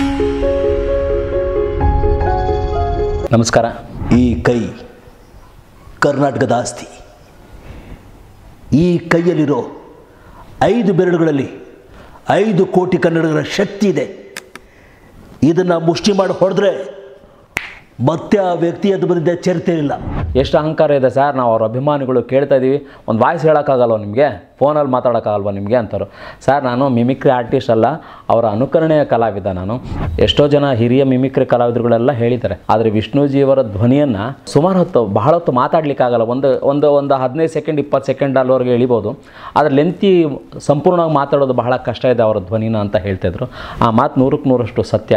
ನಮಸ್ಕಾರ ಈ ಕೈ ಕರ್ನಾಟಕದ ಆಸ್ತಿ ಈ ಕೈಯಲ್ಲಿರೋ ಐದು ಬೆರಳುಗಳಲ್ಲಿ ಐದು ಕೋಟಿ ಕನ್ನಡಿಗರ ಶಕ್ತಿ ಇದೆ ಇದನ್ನು ಮುಷ್ಟಿ ಮಾಡಿ ಹೊಡೆದ್ರೆ ಮತ್ತೆ ಆ ವ್ಯಕ್ತಿ ಅದು ಬಂದಿದ್ದ ಚರಿತ್ರೆ ಇಲ್ಲ ಎಷ್ಟು ಅಹಂಕಾರ ಇದೆ ಸರ್ ನಾವು ಅವ್ರ ಅಭಿಮಾನಿಗಳು ಕೇಳ್ತಾ ಇದ್ದೀವಿ ಒಂದು ವಾಯ್ಸ್ ಹೇಳೋಕ್ಕಾಗಲ್ವ ನಿಮಗೆ ಫೋನಲ್ಲಿ ಮಾತಾಡೋಕ್ಕಾಗಲ್ವ ನಿಮಗೆ ಅಂತಾರೆ ಸರ್ ನಾನು ಮಿಮಿಕ್ರಿ ಆರ್ಟಿಸ್ಟ್ ಅಲ್ಲ ಅವರ ಅನುಕರಣೆಯ ಕಲಾವಿದ ನಾನು ಎಷ್ಟೋ ಜನ ಹಿರಿಯ ಮಿಮಿಕ್ರಿ ಕಲಾವಿದರುಗಳೆಲ್ಲ ಹೇಳಿದ್ದಾರೆ ಆದರೆ ವಿಷ್ಣುಜಿಯವರ ಧ್ವನಿಯನ್ನು ಸುಮಾರು ಹೊತ್ತು ಬಹಳ ಹೊತ್ತು ಮಾತಾಡಲಿಕ್ಕಾಗಲ್ಲ ಒಂದು ಒಂದು ಒಂದು ಹದಿನೈದು ಸೆಕೆಂಡ್ ಇಪ್ಪತ್ತು ಸೆಕೆಂಡ್ ಅಲ್ಲಿವರೆಗೆ ಎಳಿಬೋದು ಆದರೆ ಲೆಂತಿ ಸಂಪೂರ್ಣವಾಗಿ ಮಾತಾಡೋದು ಬಹಳ ಕಷ್ಟ ಇದೆ ಅವರ ಧ್ವನಿನ ಅಂತ ಹೇಳ್ತಾಯಿದ್ರು ಆ ಮಾತು ನೂರಕ್ಕೆ ನೂರಷ್ಟು ಸತ್ಯ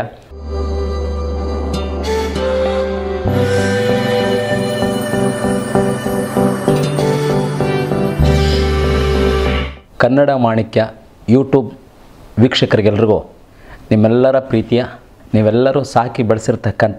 ಕನ್ನಡ ಮಾಣಿಕ್ಯ ಯೂಟ್ಯೂಬ್ ವೀಕ್ಷಕರಿಗೆಲ್ರಿಗೂ ನಿಮ್ಮೆಲ್ಲರ ಪ್ರೀತಿಯ ನೀವೆಲ್ಲರೂ ಸಾಕಿ ಬೆಳೆಸಿರ್ತಕ್ಕಂಥ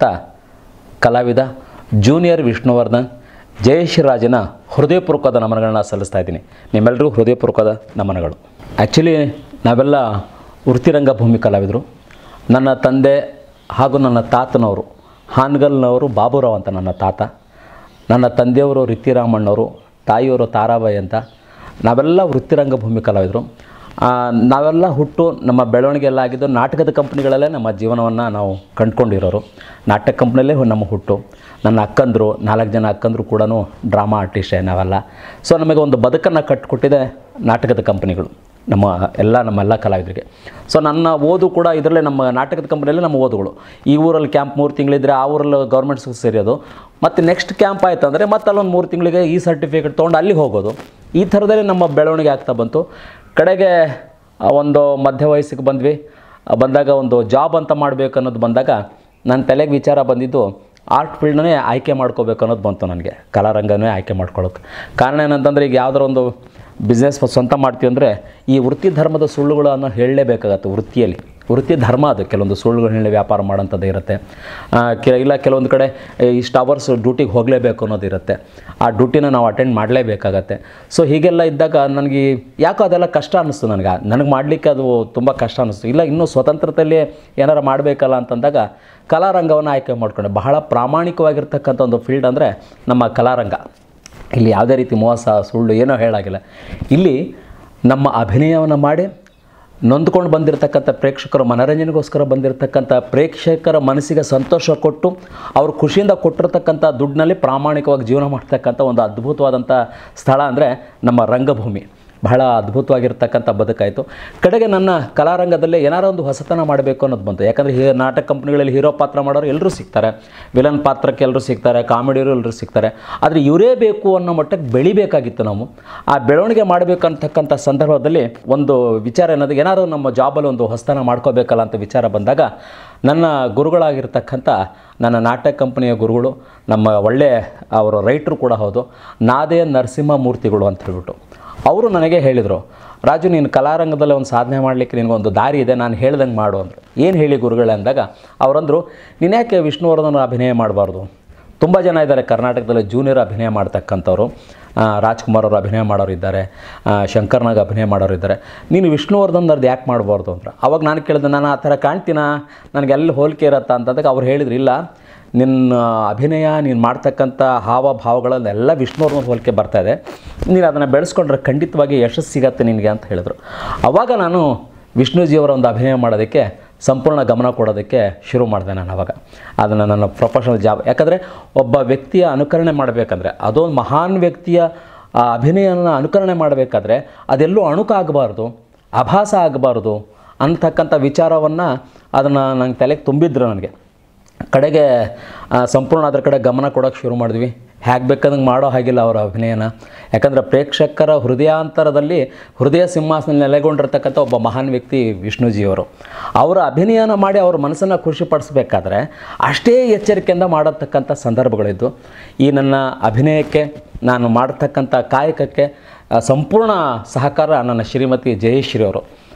ಕಲಾವಿದ ಜೂನಿಯರ್ ವಿಷ್ಣುವರ್ಧನ್ ಜಯಶ್ರೀರಾಜನ ಹೃದಯಪೂರ್ವಕದ ನಮನಗಳನ್ನ ಸಲ್ಲಿಸ್ತಾ ಇದ್ದೀನಿ ನಿಮ್ಮೆಲ್ಲರಿಗೂ ಹೃದಯಪೂರ್ವಕದ ನಮನಗಳು ಆ್ಯಕ್ಚುಲಿ ನಾವೆಲ್ಲ ವೃತ್ತಿರಂಗ ಭೂಮಿ ಕಲಾವಿದರು ನನ್ನ ತಂದೆ ಹಾಗೂ ನನ್ನ ತಾತನವರು ಹಾನಗಲ್ನವರು ಬಾಬುರಾವ್ ಅಂತ ನನ್ನ ತಾತ ನನ್ನ ತಂದೆಯವರು ರಿತ್ತಿರಾಮಣ್ಣವರು ತಾಯಿಯವರು ತಾರಾಬಾಯಿ ಅಂತ ನಾವೆಲ್ಲ ವೃತ್ತಿರಂಗ ಭೂಮಿ ಕಲಾವಿದರು ಆ, ನಾವೆಲ್ಲ ಹುಟ್ಟು ನಮ್ಮ ಬೆಳವಣಿಗೆ ಎಲ್ಲ ಆಗಿದ್ದು ನಾಟಕದ ಕಂಪ್ನಿಗಳಲ್ಲೇ ನಮ್ಮ ಜೀವನವನ್ನು ನಾವು ಕಂಡುಕೊಂಡಿರೋರು ನಾಟಕ ಕಂಪ್ನಿಯಲ್ಲೇ ನಮ್ಮ ಹುಟ್ಟು ನನ್ನ ಅಕ್ಕಂದರು ನಾಲ್ಕು ಜನ ಅಕ್ಕಂದರು ಕೂಡ ಡ್ರಾಮಾ ಆರ್ಟಿಸ್ಟೇ ನಾವೆಲ್ಲ ಸೊ ನಮಗೆ ಒಂದು ಬದುಕನ್ನು ಕಟ್ಟಿಕೊಟ್ಟಿದೆ ನಾಟಕದ ಕಂಪ್ನಿಗಳು ನಮ್ಮ ಎಲ್ಲ ನಮ್ಮೆಲ್ಲ ಕಲಾವಿದರಿಗೆ ಸೊ ನನ್ನ ಓದು ಕೂಡ ಇದರಲ್ಲೇ ನಮ್ಮ ನಾಟಕದ ಕಂಪ್ನಿಯಲ್ಲೇ ನಮ್ಮ ಓದುಗಳು ಈ ಊರಲ್ಲಿ ಕ್ಯಾಂಪ್ ಮೂರು ತಿಂಗಳಿದ್ರೆ ಆ ಊರಲ್ಲಿ ಗೌರ್ಮೆಂಟ್ ಸ್ಕೂಲ್ ಸೇರೋದು ಮತ್ತು ನೆಕ್ಸ್ಟ್ ಕ್ಯಾಂಪ್ ಆಯ್ತು ಅಂದರೆ ಮತ್ತೆ ಅಲ್ಲೊಂದು ಮೂರು ತಿಂಗಳಿಗೆ ಈ ಸರ್ಟಿಫಿಕೇಟ್ ತೊಗೊಂಡು ಅಲ್ಲಿಗೆ ಹೋಗೋದು ಈ ಥರದಲ್ಲೇ ನಮ್ಮ ಬೆಳವಣಿಗೆ ಆಗ್ತಾ ಬಂತು ಕಡೆಗೆ ಆ, ಒಂದು ಮಧ್ಯ ವಯಸ್ಸಿಗೆ ಬಂದ್ವಿ ಆ, ಬಂದಾಗ ಒಂದು ಜಾಬ್ ಅಂತ ಮಾಡಬೇಕು ಅನ್ನೋದು ಬಂದಾಗ ನನ್ನ ತಲೆಗೆ ವಿಚಾರ ಬಂದಿದ್ದು ಆರ್ಟ್ ಫೀಲ್ಡ್ನೇ ಆಯ್ಕೆ ಮಾಡ್ಕೋಬೇಕು ಅನ್ನೋದು ಬಂತು ನನಗೆ ಕಲಾರಂಗನೇ ಆಯ್ಕೆ ಮಾಡ್ಕೊಳ್ಳೋಕೆ ಕಾರಣ ಏನಂತಂದರೆ ಈಗ ಯಾವ್ದಾರ ಒಂದು ಬಿಸ್ನೆಸ್ ಸ್ವಂತ ಮಾಡ್ತೀವಿ ಅಂದರೆ ಈ ವೃತ್ತಿ ಧರ್ಮದ ಸುಳ್ಳುಗಳನ್ನು ಹೇಳಲೇಬೇಕಾಗತ್ತೆ ವೃತ್ತಿಯಲ್ಲಿ ವೃತ್ತಿ ಧರ್ಮ ಅದು ಕೆಲವೊಂದು ಸುಳ್ಳುಗಳು ಹೇಳಿ ವ್ಯಾಪಾರ ಮಾಡೋಂಥದ್ದು ಇರುತ್ತೆ ಆ, ಕೆ ಇಲ್ಲ ಕೆಲವೊಂದು ಕಡೆ ಏ, ಇಷ್ಟು ಅವರ್ಸ್ ಡ್ಯೂಟಿಗೆ ಹೋಗಲೇಬೇಕು ಅನ್ನೋದು ಇರುತ್ತೆ ಆ ಡ್ಯೂಟಿನ ನಾವು ಅಟೆಂಡ್ ಮಾಡಲೇಬೇಕಾಗತ್ತೆ ಸೊ ಹೀಗೆಲ್ಲ ಇದ್ದಾಗ ನನಗೆ ಯಾಕೋ ಅದೆಲ್ಲ ಕಷ್ಟ ಅನ್ನಿಸ್ತು ನನಗೆ ನನಗೆ ಮಾಡಲಿಕ್ಕೆ ಅದು ತುಂಬ ಕಷ್ಟ ಅನ್ನಿಸ್ತು ಇಲ್ಲ ಇನ್ನೂ ಸ್ವತಂತ್ರದಲ್ಲಿ ಏನಾರು ಮಾಡಬೇಕಲ್ಲ ಅಂತಂದಾಗ ಕಲಾರಂಗವನ್ನು ಆಯ್ಕೆ ಮಾಡ್ಕೊಂಡೆ ಬಹಳ ಪ್ರಾಮಾಣಿಕವಾಗಿರ್ತಕ್ಕಂಥ ಒಂದು ಫೀಲ್ಡ್ ಅಂದರೆ ನಮ್ಮ ಕಲಾರಂಗ ಇಲ್ಲಿ ಯಾವುದೇ ರೀತಿ ಮೋಸ ಸುಳ್ಳು ಏನೋ ಹೇಳಾಗಿಲ್ಲ ಇಲ್ಲಿ ನಮ್ಮ ಅಭಿನಯವನ್ನು ಮಾಡಿ ನೊಂದ್ಕೊಂಡು ಬಂದಿರತಕ್ಕಂಥ ಪ್ರೇಕ್ಷಕರ ಮನರಂಜನೆಗೋಸ್ಕರ ಬಂದಿರತಕ್ಕಂಥ ಪ್ರೇಕ್ಷಕರ ಮನಸ್ಸಿಗೆ ಸಂತೋಷ ಕೊಟ್ಟು ಅವರು ಖುಷಿಯಿಂದ ಕೊಟ್ಟಿರ್ತಕ್ಕಂಥ ದುಡ್ಡಿನಲ್ಲಿ ಪ್ರಾಮಾಣಿಕವಾಗಿ ಜೀವನ ಮಾಡ್ತಕ್ಕಂಥ ಒಂದು ಅದ್ಭುತವಾದಂಥ ಸ್ಥಳ ಅಂದರೆ ನಮ್ಮ ರಂಗಭೂಮಿ ಬಹಳ ಅದ್ಭುತವಾಗಿರ್ತಕ್ಕಂಥ ಬದುಕಾಯಿತು ಕಡೆಗೆ ನನ್ನ ಕಲಾರಂಗದಲ್ಲೇ ಏನಾರೋ ಒಂದು ಹೊಸತನ ಮಾಡಬೇಕು ಅನ್ನೋದು ಬಂತು ಯಾಕಂದರೆ ಹೀ ನಾಟಕ ಕಂಪ್ನಿಗಳಲ್ಲಿ ಹೀರೋ ಪಾತ್ರ ಮಾಡೋರು ಎಲ್ಲರೂ ಸಿಗ್ತಾರೆ ವಿಲನ್ ಪಾತ್ರಕ್ಕೆ ಎಲ್ಲರೂ ಸಿಗ್ತಾರೆ ಕಾಮಿಡಿಯವರು ಎಲ್ಲರೂ ಸಿಗ್ತಾರೆ ಆದರೆ ಇವರೇ ಬೇಕು ಅನ್ನೋ ಮಟ್ಟಕ್ಕೆ ಬೆಳಿಬೇಕಾಗಿತ್ತು ನಾವು ಆ ಬೆಳವಣಿಗೆ ಮಾಡಬೇಕಂತಕ್ಕಂಥ ಸಂದರ್ಭದಲ್ಲಿ ಒಂದು ವಿಚಾರ ಏನದು ಏನಾದರೂ ನಮ್ಮ ಜಾಬಲ್ಲಿ ಒಂದು ಹೊಸತನ ಮಾಡ್ಕೋಬೇಕಲ್ಲ ಅಂತ ವಿಚಾರ ಬಂದಾಗ ನನ್ನ ಗುರುಗಳಾಗಿರ್ತಕ್ಕಂಥ ನನ್ನ ನಾಟಕ ಕಂಪನಿಯ ಗುರುಗಳು ನಮ್ಮ ಒಳ್ಳೆಯ ಅವರ ರೈಟ್ರು ಕೂಡ ಹೌದು ನಾದೇ ನರಸಿಂಹ ಮೂರ್ತಿಗಳು ಅಂತ ಹೇಳ್ಬಿಟ್ಟು ಅವರು ನನಗೆ ಹೇಳಿದರು ರಾಜು ನೀನು ಕಲಾರಂಗದಲ್ಲಿ ಒಂದು ಸಾಧನೆ ಮಾಡಲಿಕ್ಕೆ ನಿನಗೊಂದು ದಾರಿ ಇದೆ ನಾನು ಹೇಳ್ದಂಗೆ ಮಾಡು ಅಂದರು ಏನು ಹೇಳಿ ಗುರುಗಳೇ ಅಂದಾಗ ಅವರಂದರು ನೀನು ಯಾಕೆ ವಿಷ್ಣುವರ್ಧನ ಅಭಿನಯ ಮಾಡಬಾರ್ದು ತುಂಬ ಜನ ಇದ್ದಾರೆ ಕರ್ನಾಟಕದಲ್ಲಿ ಜೂನಿಯರ್ ಅಭಿನಯ ಮಾಡ್ತಕ್ಕಂಥವ್ರು ಆ, ರಾಜ್ಕುಮಾರ್ ಅವರು ಅಭಿನಯ ಮಾಡೋರು ಇದ್ದಾರೆ ಆ, ಶಂಕರ್ನಾಗ್ ಅಭಿನಯ ಮಾಡೋರು ಇದ್ದಾರೆ ನೀನು ವಿಷ್ಣುವರ್ಧನ್ರದ್ದು ಯಾಕೆ ಮಾಡಬಾರ್ದು ಅಂದ್ರೆ ಅವಾಗ ನಾನು ಕೇಳಿದೆ ನಾನು ಆ ಥರ ಕಾಣ್ತೀನ ನನಗೆ ಎಲ್ಲಿ ಹೋಲಿಕೆ ಇರತ್ತಾ ಅಂತಂದಾಗ ಅವ್ರು ಹೇಳಿದ್ರು ಇಲ್ಲ ನಿನ್ನ ಅಭಿನಯ ನೀನು ಮಾಡ್ತಕ್ಕಂಥ ಹಾವಭಾವಗಳಲ್ಲೆಲ್ಲ ವಿಷ್ಣುವರ್ಧನ ಹೋಲಿಕೆ ಬರ್ತಾ ಇದೆ ನೀನು ಅದನ್ನು ಬೆಳೆಸ್ಕೊಂಡ್ರೆ ಖಂಡಿತವಾಗಿ ಯಶಸ್ಸು ಸಿಗತ್ತೆ ನಿನಗೆ ಅಂತ ಹೇಳಿದ್ರು ಆವಾಗ ನಾನು ವಿಷ್ಣುಜಿಯವರ ಒಂದು ಅಭಿನಯ ಮಾಡೋದಕ್ಕೆ ಸಂಪೂರ್ಣ ಗಮನ ಕೊಡೋದಕ್ಕೆ ಶುರು ಮಾಡಿದೆ ನಾನು ಅವಾಗ ಅದನ್ನು ನನ್ನ ಪ್ರೊಫೆಷನಲ್ ಜಾಬ್ ಯಾಕಂದರೆ ಒಬ್ಬ ವ್ಯಕ್ತಿಯ ಅನುಕರಣೆ ಮಾಡಬೇಕಂದ್ರೆ ಅದೊಂದು ಮಹಾನ್ ವ್ಯಕ್ತಿಯ ಆ ಅಭಿನಯನ ಅನುಕರಣೆ ಮಾಡಬೇಕಾದ್ರೆ ಅದೆಲ್ಲೂ ಅಣುಕಾಗಬಾರ್ದು ಆಭಾಸ ಆಗಬಾರ್ದು ಅಂತಕ್ಕಂಥ ವಿಚಾರವನ್ನು ಅದನ್ನು ನಂಗೆ ತಲೆಗೆ ತುಂಬಿದ್ರು ನನಗೆ ಕಡೆಗೆ ಆ, ಸಂಪೂರ್ಣ ಅದ್ರ ಕಡೆ ಗಮನ ಕೊಡೋಕ್ಕೆ ಶುರು ಮಾಡಿದ್ವಿ ಹೇಗೆ ಬೇಕಾದಂಗೆ ಮಾಡೋ ಹಾಗಿಲ್ಲ ಅವರ ಅಭಿನಯನ ಯಾಕಂದರೆ ಪ್ರೇಕ್ಷಕರ ಹೃದಯಾಂತರದಲ್ಲಿ ಹೃದಯ ಸಿಂಹಾಸನ ನೆಲೆಗೊಂಡಿರ್ತಕ್ಕಂಥ ಒಬ್ಬ ಮಹಾನ್ ವ್ಯಕ್ತಿ ವಿಷ್ಣುಜಿಯವರು ಅವರ ಅಭಿನಯನ ಮಾಡಿ ಅವ್ರ ಮನಸ್ಸನ್ನು ಖುಷಿಪಡಿಸ್ಬೇಕಾದ್ರೆ ಅಷ್ಟೇ ಎಚ್ಚರಿಕೆಯಿಂದ ಮಾಡತಕ್ಕಂಥ ಸಂದರ್ಭಗಳಿದ್ದು ಈ ನನ್ನ ಅಭಿನಯಕ್ಕೆ ನಾನು ಮಾಡತಕ್ಕಂಥ ಕಾಯಕಕ್ಕೆ ಆ, ಸಂಪೂರ್ಣ ಸಹಕಾರ ನನ್ನ ಶ್ರೀಮತಿ ಜಯಶ್ರೀ ಅವರು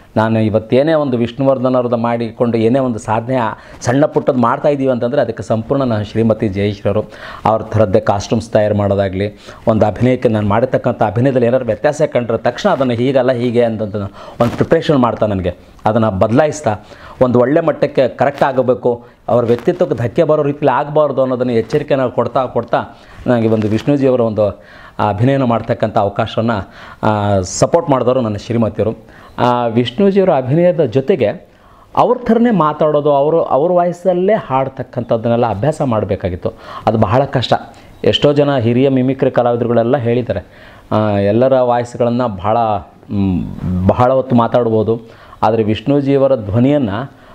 ನಾನು ಇವತ್ತೇನೇ ಒಂದು ವಿಷ್ಣುವರ್ಧನ್ ಅವ್ರದ್ದು ಮಾಡಿಕೊಂಡು ಏನೇ ಒಂದು ಸಾಧನೆ ಸಣ್ಣ ಪುಟ್ಟದ್ದು ಮಾಡ್ತಾ ಇದ್ದೀವಿ ಅಂತಂದರೆ ಅದಕ್ಕೆ ಸಂಪೂರ್ಣ ನಾನು ಶ್ರೀಮತಿ ಜಯಶ್ರೀಯವರು ಅವ್ರ ಥರದ್ದೇ ಕಾಸ್ಟ್ಯೂಮ್ಸ್ ತಯಾರು ಮಾಡೋದಾಗಲಿ ಒಂದು ಅಭಿನಯಕ್ಕೆ ನಾನು ಮಾಡಿರ್ತಕ್ಕಂಥ ಅಭಿನಯದಲ್ಲಿ ಏನಾದ್ರು ವ್ಯತ್ಯಾಸ ಕಂಡ್ರೆ ತಕ್ಷಣ ಅದನ್ನು ಹೀಗಲ್ಲ ಹೀಗೆ ಅಂತಂದು ಒಂದು ಪ್ರಿಪ್ರೇಷನ್ ಮಾಡ್ತಾ ನನಗೆ ಅದನ್ನು ಬದಲಾಯಿಸ್ತಾ ಒಂದು ಒಳ್ಳೆ ಮಟ್ಟಕ್ಕೆ ಕರೆಕ್ಟ್ ಆಗಬೇಕು ಅವ್ರ ವ್ಯಕ್ತಿತ್ವಕ್ಕೆ ಧಕ್ಕೆ ಬರೋ ರೀತಿಯಲ್ಲಿ ಆಗಬಾರ್ದು ಅನ್ನೋದನ್ನು ಎಚ್ಚರಿಕೆನ ಕೊಡ್ತಾ ಕೊಡ್ತಾ ನನಗೆ ಒಂದು ವಿಷ್ಣುಜಿಯವರ ಒಂದು ಆ ಅಭಿನಯನ ಮಾಡ್ತಕ್ಕಂಥ ಅವಕಾಶವನ್ನು ಸಪೋರ್ಟ್ ಮಾಡಿದವರು ನನ್ನ ಶ್ರೀಮತಿಯವರು ಆ ವಿಷ್ಣುಜಿಯವರ ಅಭಿನಯದ ಜೊತೆಗೆ ಅವ್ರ ಥರನೇ ಮಾತಾಡೋದು ಅವರು ಅವ್ರ ವಾಯ್ಸಲ್ಲೇ ಹಾಡ್ತಕ್ಕಂಥದ್ದನ್ನೆಲ್ಲ ಅಭ್ಯಾಸ ಮಾಡಬೇಕಾಗಿತ್ತು ಅದು ಬಹಳ ಕಷ್ಟ ಎಷ್ಟೋ ಜನ ಹಿರಿಯ ಮಿಮಿಕ್ರಿ ಕಲಾವಿದರುಗಳೆಲ್ಲ ಹೇಳಿದ್ದಾರೆ ಆ, ಎಲ್ಲರ ವಾಯ್ಸ್ಗಳನ್ನು ಬಹಳ ಮ್, ಬಹಳ ಹೊತ್ತು ಮಾತಾಡ್ಬೋದು ಆದರೆ ವಿಷ್ಣುಜಿಯವರ ಧ್ವನಿಯನ್ನು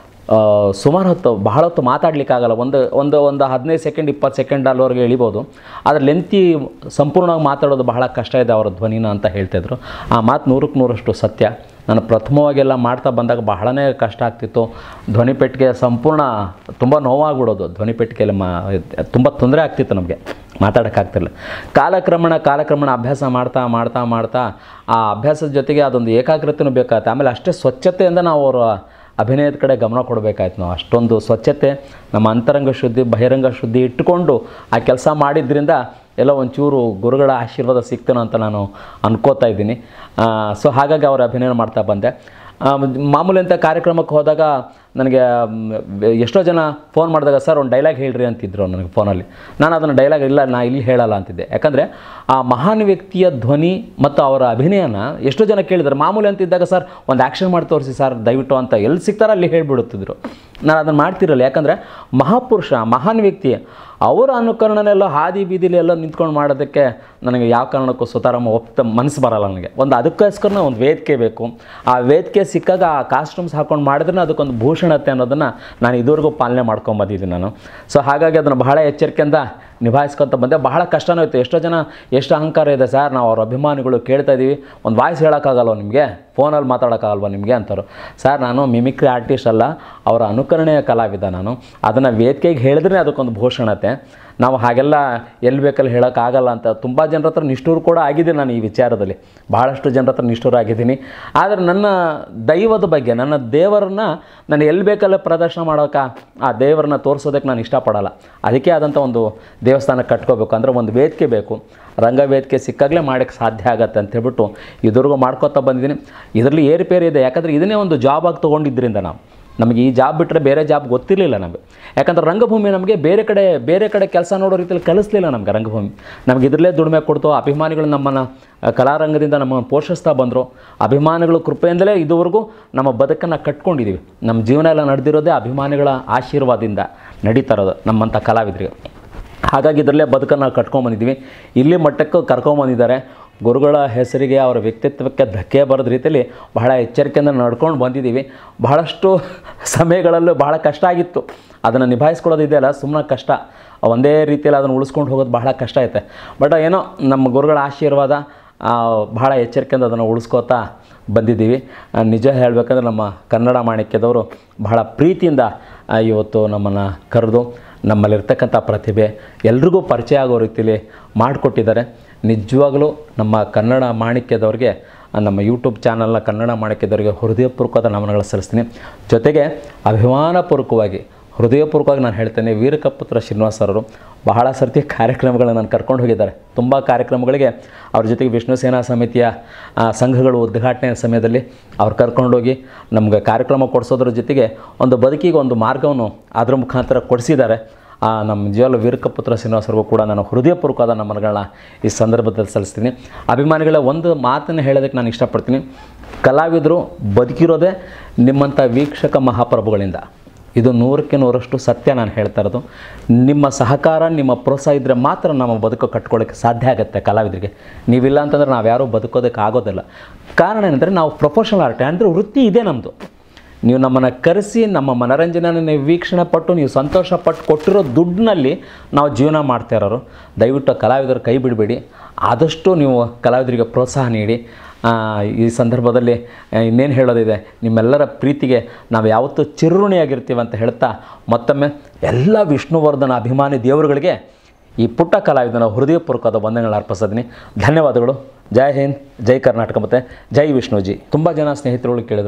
ಸುಮಾರು ಹೊತ್ತು ಬಹಳ ಹೊತ್ತು ಮಾತಾಡಲಿಕ್ಕಾಗಲ್ಲ ಒಂದು ಒಂದು ಒಂದು ಹದಿನೈದು ಸೆಕೆಂಡ್ ಇಪ್ಪತ್ತು ಸೆಕೆಂಡ್ ಅಲ್ಲಿವರೆಗೆ ಎಳಿಬೋದು ಆದರೆ ಲೆಂತಿ ಸಂಪೂರ್ಣವಾಗಿ ಮಾತಾಡೋದು ಬಹಳ ಕಷ್ಟ ಇದೆ ಅವರ ಧ್ವನಿನ ಅಂತ ಹೇಳ್ತಾಯಿದ್ರು ಆ ಮಾತು ನೂರಕ್ಕೆ ನೂರಷ್ಟು ಸತ್ಯ ನಾನು ಪ್ರಥಮವಾಗೆಲ್ಲ ಮಾಡ್ತಾ ಬಂದಾಗ ಬಹಳನೇ ಕಷ್ಟ ಆಗ್ತಿತ್ತು ಧ್ವನಿ ಪೆಟ್ಟಿಗೆ ಸಂಪೂರ್ಣ ತುಂಬ ನೋವಾಗ್ಬಿಡೋದು ಧ್ವನಿ ಪೆಟ್ಟಿಗೆಯಲ್ಲಿ ಮಾ ತುಂಬ ತೊಂದರೆ ಆಗ್ತಿತ್ತು ನಮಗೆ ಮಾತಾಡೋಕ್ಕಾಗ್ತಿರಲಿಲ್ಲ ಕಾಲಕ್ರಮಣ ಕಾಲಕ್ರಮಣ ಅಭ್ಯಾಸ ಮಾಡ್ತಾ ಮಾಡ್ತಾ ಮಾಡ್ತಾ ಆ ಅಭ್ಯಾಸದ ಜೊತೆಗೆ ಅದೊಂದು ಏಕಾಗ್ರತೆನೂ ಬೇಕಾಗುತ್ತೆ ಆಮೇಲೆ ಅಷ್ಟೇ ಸ್ವಚ್ಛತೆಯಿಂದ ನಾವು ಅವರ ಅಭಿನಯದ ಕಡೆ ಗಮನ ಕೊಡಬೇಕಾಯ್ತು ನಾವು ಅಷ್ಟೊಂದು ಸ್ವಚ್ಛತೆ ನಮ್ಮ ಅಂತರಂಗ ಶುದ್ಧಿ ಬಹಿರಂಗ ಶುದ್ಧಿ ಇಟ್ಟುಕೊಂಡು ಆ ಕೆಲಸ ಮಾಡಿದ್ರಿಂದ ಎಲ್ಲ ಒಂಚೂರು ಗುರುಗಳ ಆಶೀರ್ವಾದ ಸಿಗ್ತೇನೋ ಅಂತ ನಾನು ಅನ್ಕೋತಾ ಇದ್ದೀನಿ ಸೊ ಹಾಗಾಗಿ ಅವರ ಅಭಿನಯ ಮಾಡ್ತಾ ಬಂದೆ ಆ, ಮಾಮೂಲಿ ಅಂತ ಕಾರ್ಯಕ್ರಮಕ್ಕೆ ಹೋದಾಗ ನನಗೆ ಮ್, ಎಷ್ಟೋ ಜನ ಫೋನ್ ಮಾಡಿದಾಗ ಸರ್ ಒಂದು ಡೈಲಾಗ್ ಹೇಳ್ರಿ ಅಂತಿದ್ರು ನನಗೆ ಫೋನಲ್ಲಿ ನಾನು ಅದನ್ನು ಡೈಲಾಗ್ ಇಲ್ಲ ನಾ ಇಲ್ಲಿ ಹೇಳಲ್ಲ ಅಂತಿದ್ದೆ ಯಾಕಂದರೆ ಆ ಮಹಾನ್ ವ್ಯಕ್ತಿಯ ಧ್ವನಿ ಮತ್ತು ಅವರ ಅಭಿನಯನ ಎಷ್ಟೋ ಜನ ಕೇಳಿದ್ದಾರೆ ಮಾಮೂಲಿ ಅಂತಿದ್ದಾಗ ಸರ್ ಒಂದು ಆ್ಯಕ್ಷನ್ ಮಾಡಿ ತೋರಿಸಿ ಸರ್ ದಯವಿಟ್ಟು ಅಂತ ಎಲ್ಲಿ ಸಿಗ್ತಾರೋ ಅಲ್ಲಿ ಹೇಳಿಬಿಡುತ್ತಿದ್ರು ನಾನು ಅದನ್ನು ಮಾಡ್ತಿರಲ್ಲ ಯಾಕಂದರೆ ಮಹಾಪುರುಷ ಮಹಾನ್ ವ್ಯಕ್ತಿ ಅವರ ಅನುಕರಣನೆಲ್ಲ ಹಾದಿ ಬೀದಿಲಿ ಎಲ್ಲ ನಿಂತ್ಕೊಂಡು ಮಾಡೋದಕ್ಕೆ ನನಗೆ ಯಾವ ಕಾರಣಕ್ಕೂ ಸುತಾರಾಮ ಒಪ್ತ ಮನಸ್ಸು ಬರಲ್ಲ ನನಗೆ ಒಂದು ಅದಕ್ಕೋಸ್ಕರ ಒಂದು ವೇದಿಕೆ ಬೇಕು ಆ ವೇದಿಕೆ ಸಿಕ್ಕಾಗ ಆ ಕಾಸ್ಟ್ಯೂಮ್ಸ್ ಹಾಕೊಂಡು ಮಾಡಿದ್ರೆ ಅದಕ್ಕೊಂದು ಭೂಷಣತೆ ಅನ್ನೋದನ್ನು ನಾನು ಇದುವರೆಗೂ ಪಾಲನೆ ಮಾಡ್ಕೊಂಬಂದಿದ್ದೀನಿ ನಾನು ಸೊ ಹಾಗಾಗಿ ಅದನ್ನು ಬಹಳ ಎಚ್ಚರಿಕೆಯಿಂದ ನಿಭಾಯಿಸ್ಕೊತ ಬಂದೆ ಬಹಳ ಕಷ್ಟನೂ ಇತ್ತು ಎಷ್ಟೋ ಜನ ಎಷ್ಟು ಅಹಂಕಾರ ಇದೆ ಸರ್ ನಾವು ಅವ್ರ ಅಭಿಮಾನಿಗಳು ಕೇಳ್ತಾ ಇದ್ದೀವಿ ಒಂದು ವಾಯ್ಸ್ ಹೇಳೋಕ್ಕಾಗಲ್ವ ನಿಮಗೆ ಫೋನಲ್ಲಿ ಮಾತಾಡೋಕ್ಕಾಗಲ್ವ ನಿಮಗೆ ಅಂತಾರೆ ಸರ್ ನಾನು ಮಿಮಿಕ್ರಿ ಆರ್ಟಿಸ್ಟ್ ಅಲ್ಲ ಅವರ ಅನುಕರಣೆಯ ಕಲಾವಿದ ನಾನು ಅದನ್ನು ವೇದಿಕೆಗೆ ಹೇಳಿದ್ರೆ ಅದಕ್ಕೊಂದು ಭೂಷಣತೆ ನಾವು ಹಾಗೆಲ್ಲ ಎಲ್ಲಿ ಬೇಕಲ್ಲಿ ಹೇಳೋಕ್ಕಾಗಲ್ಲ ಅಂತ ತುಂಬ ಜನರ ಹತ್ರ ನಿಷ್ಠೂರು ಕೂಡ ಆಗಿದೆ ನಾನು ಈ ವಿಚಾರದಲ್ಲಿ ಭಾಳಷ್ಟು ಜನರ ಹತ್ರ ನಿಷ್ಠೂರ ಆಗಿದ್ದೀನಿ ಆದರೆ ನನ್ನ ದೈವದ ಬಗ್ಗೆ ನನ್ನ ದೇವರನ್ನ ನಾನು ಎಲ್ಲಿ ಬೇಕಲ್ಲೇ ಪ್ರದರ್ಶನ ಮಾಡೋಕೆ ಆ ದೇವರನ್ನ ತೋರಿಸೋದಕ್ಕೆ ನಾನು ಇಷ್ಟಪಡಲ್ಲ ಅದಕ್ಕೆ ಆದಂಥ ಒಂದು ದೇವಸ್ಥಾನ ಕಟ್ಕೋಬೇಕು ಅಂದರೆ ಒಂದು ವೇದಿಕೆ ಬೇಕು ರಂಗ ವೇದಿಕೆ ಸಿಕ್ಕಾಗಲೇ ಮಾಡೋಕ್ಕೆ ಸಾಧ್ಯ ಆಗತ್ತೆ ಅಂತ ಹೇಳ್ಬಿಟ್ಟು ಇದುವರೆಗೂ ಮಾಡ್ಕೋತಾ ಬಂದಿದ್ದೀನಿ ಇದರಲ್ಲಿ ಏರುಪೇರು ಇದೆ ಯಾಕಂದರೆ ಇದನ್ನೇ ಒಂದು ಜಾಬ್ ಆಗಿ ತೊಗೊಂಡಿದ್ದರಿಂದ ನಾವು ನಮಗೆ ಈ ಜಾಬ್ ಬಿಟ್ಟರೆ ಬೇರೆ ಜಾಬ್ ಗೊತ್ತಿರಲಿಲ್ಲ ನಮಗೆ ಯಾಕಂದ್ರೆ ರಂಗಭೂಮಿ ನಮಗೆ ಬೇರೆ ಕಡೆ ಬೇರೆ ಕಡೆ ಕೆಲಸ ನೋಡೋ ರೀತಿಯಲ್ಲಿ ಕಲಿಸ್ಲಿಲ್ಲ ನಮಗೆ ರಂಗಭೂಮಿ ನಮಗೆ ಇದರಲ್ಲೇ ದುಡಿಮೆ ಕೊಡ್ತು ಅಭಿಮಾನಿಗಳು ನಮ್ಮನ್ನು ಆ, ಕಲಾರಂಗದಿಂದ ನಮ್ಮನ್ನು ಪೋಷಿಸ್ತಾ ಬಂದರು ಅಭಿಮಾನಿಗಳ ಕೃಪೆಯಿಂದಲೇ ಇದುವರೆಗೂ ನಮ್ಮ ಬದುಕನ್ನು ಕಟ್ಕೊಂಡಿದ್ದೀವಿ ನಮ್ಮ ಜೀವನ ಎಲ್ಲ ನಡೆದಿರೋದೇ ಅಭಿಮಾನಿಗಳ ಆಶೀರ್ವಾದದಿಂದ ನಡೀತಾ ಇರೋದು ನಮ್ಮಂಥ ಕಲಾವಿದರಿಗೆ ಹಾಗಾಗಿ ಇದರಲ್ಲೇ ಬದುಕನ್ನು ಕಟ್ಕೊಂಬಂದಿದ್ದೀವಿ ಇಲ್ಲಿ ಮಟ್ಟಕ್ಕೂ ಕರ್ಕೊಂಬಂದಿದ್ದಾರೆ ಗುರುಗಳ ಹೆಸರಿಗೆ ಅವರ ವ್ಯಕ್ತಿತ್ವಕ್ಕೆ ಧಕ್ಕೆ ಬರೋದ ರೀತಿಯಲ್ಲಿ ಬಹಳ ಎಚ್ಚರಿಕೆಯಿಂದ ನಡ್ಕೊಂಡು ಬಂದಿದ್ದೀವಿ ಬಹಳಷ್ಟು ಸಮಯಗಳಲ್ಲೂ ಬಹಳ ಕಷ್ಟ ಆಗಿತ್ತು ಅದನ್ನು ನಿಭಾಯಿಸ್ಕೊಳ್ಳೋದು ಇದೆಯಲ್ಲ ಸುಮ್ಮನೆ ಕಷ್ಟ ಒಂದೇ ರೀತಿಯಲ್ಲಿ ಅದನ್ನು ಉಳಿಸ್ಕೊಂಡು ಹೋಗೋದು ಬಹಳ ಕಷ್ಟ ಐತೆ ಬಟ್ ಏನೋ ನಮ್ಮ ಗುರುಗಳ ಆಶೀರ್ವಾದ ಆ, ಬಹಳ ಎಚ್ಚರಿಕೆಯಿಂದ ಅದನ್ನು ಉಳಿಸ್ಕೋತಾ ಬಂದಿದ್ದೀವಿ ಆ, ನಿಜ ಹೇಳಬೇಕಂದ್ರೆ ನಮ್ಮ ಕನ್ನಡ ಮಾಣಿಕ್ಯದವರು ಬಹಳ ಪ್ರೀತಿಯಿಂದ ಆ, ಇವತ್ತು ನಮ್ಮನ್ನು ಕರೆದು ನಮ್ಮಲ್ಲಿರ್ತಕ್ಕಂಥ ಪ್ರತಿಭೆ ಎಲ್ರಿಗೂ ಪರಿಚಯ ಆಗೋ ರೀತಿಯಲ್ಲಿ ಮಾಡಿಕೊಟ್ಟಿದ್ದಾರೆ ನಿಜವಾಗಲೂ ನಮ್ಮ ಕನ್ನಡ ಮಾಣಿಕ್ಯದವ್ರಿಗೆ ಆ, ನಮ್ಮ ಯೂಟ್ಯೂಬ್ ಚಾನಲ್ನ ಕನ್ನಡ ಮಾಣಿಕ್ಯದವರಿಗೆ ಹೃದಯಪೂರ್ವಕವಾದ ನಮನಗಳು ಸಲ್ಲಿಸ್ತೀನಿ ಜೊತೆಗೆ ಅಭಿಮಾನಪೂರ್ವಕವಾಗಿ ಹೃದಯಪೂರ್ವಕವಾಗಿ ನಾನು ಹೇಳ್ತೇನೆ ವೀರಕಪುತ್ರ ಶ್ರೀನಿವಾಸ್ ಅವರು ಬಹಳ ಸರ್ತಿ ಕಾರ್ಯಕ್ರಮಗಳನ್ನ ನಾನು ಕರ್ಕೊಂಡು ಹೋಗಿದ್ದಾರೆ ತುಂಬ ಕಾರ್ಯಕ್ರಮಗಳಿಗೆ ಅವ್ರ ಜೊತೆಗೆ ವಿಷ್ಣು ಸೇನಾ ಸಮಿತಿಯ ಆ, ಸಂಘಗಳು ಉದ್ಘಾಟನೆ ಸಮಯದಲ್ಲಿ ಅವ್ರು ಕರ್ಕೊಂಡೋಗಿ ನಮ್ಗೆ ಕಾರ್ಯಕ್ರಮ ಕೊಡಿಸೋದ್ರ ಜೊತೆಗೆ ಒಂದು ಬದುಕಿಗೆ ಒಂದು ಮಾರ್ಗವನ್ನು ಅದ್ರ ಮುಖಾಂತರ ಕೊಡಿಸಿದ್ದಾರೆ ಆ ನಮ್ಮ ನಿಜವಾಗ್ಲೂ ವೀರಕಪುತ್ರ ಶ್ರೀನಿವಾಸರಿಗೂ ಕೂಡ ನಾನು ಹೃದಯಪೂರ್ವಕವಾದ ನಮನಗಳನ್ನ ಈ ಸಂದರ್ಭದಲ್ಲಿ ಸಲ್ಲಿಸ್ತೀನಿ ಅಭಿಮಾನಿಗಳ ಒಂದು ಮಾತನ್ನು ಹೇಳೋದಕ್ಕೆ ನಾನು ಇಷ್ಟಪಡ್ತೀನಿ ಕಲಾವಿದರು ಬದುಕಿರೋದೇ ನಿಮ್ಮಂಥ ವೀಕ್ಷಕ ಮಹಾಪ್ರಭುಗಳಿಂದ ಇದು ನೂರಕ್ಕೆ ನೂರಷ್ಟು ಸತ್ಯ ನಾನು ಹೇಳ್ತಾ ಇರೋದು ನಿಮ್ಮ ಸಹಕಾರ ನಿಮ್ಮ ಪ್ರೋತ್ಸಾಹ ಇದ್ದರೆ ಮಾತ್ರ ನಮ್ಮ ಬದುಕು ಕಟ್ಕೊಳ್ಳೋಕ್ಕೆ ಸಾಧ್ಯ ಆಗುತ್ತೆ ಕಲಾವಿದರಿಗೆ ನೀವಿಲ್ಲ ಅಂತಂದ್ರೆ ನಾವು ಯಾರೂ ಬದುಕೋದಕ್ಕೆ ಆಗೋದಿಲ್ಲ ಕಾರಣ ಏನಂದರೆ ನಾವು ಪ್ರೊಫೆಷನಲ್ ಆರ್ಟ್ ಅಂದರೆ ವೃತ್ತಿ ಇದೆ ನಮ್ಮದು ನೀವು ನಮ್ಮನ್ನು ಕರೆಸಿ ನಮ್ಮ ಮನರಂಜನೆಯನ್ನು ನೀವು ವೀಕ್ಷಣೆ ಪಟ್ಟು ನೀವು ಸಂತೋಷ ಪಟ್ಟು ಕೊಟ್ಟಿರೋ ದುಡ್ಡಿನಲ್ಲಿ ನಾವು ಜೀವನ ಮಾಡ್ತಾ ಇರೋರು ದಯವಿಟ್ಟು ಕಲಾವಿದರು ಕೈ ಬಿಡಬೇಡಿ ಆದಷ್ಟು ನೀವು ಕಲಾವಿದರಿಗೆ ಪ್ರೋತ್ಸಾಹ ನೀಡಿ ಆ, ಈ ಸಂದರ್ಭದಲ್ಲಿ ಆ, ಇನ್ನೇನು ಹೇಳೋದಿದೆ ನಿಮ್ಮೆಲ್ಲರ ಪ್ರೀತಿಗೆ ನಾವು ಯಾವತ್ತೂ ಚಿರುಣಿಯಾಗಿರ್ತೀವಿ ಅಂತ ಹೇಳ್ತಾ ಮತ್ತೊಮ್ಮೆ ಎಲ್ಲ ವಿಷ್ಣುವರ್ಧನ ಅಭಿಮಾನಿ ದೇವರುಗಳಿಗೆ ಈ ಪುಟ್ಟ ಕಲಾವಿದನ ಹೃದಯಪೂರ್ವಕವಾದ ವಂದನೆಗಳು ಅರ್ಪಿಸಿದ್ದೀನಿ ಧನ್ಯವಾದಗಳು ಜೈ ಹಿಂದ್ ಜೈ ಕರ್ನಾಟಕ ಮತ್ತು ಜೈ ವಿಷ್ಣುಜಿ ತುಂಬ ಜನ ಸ್ನೇಹಿತರುಗಳು ಕೇಳಿದರು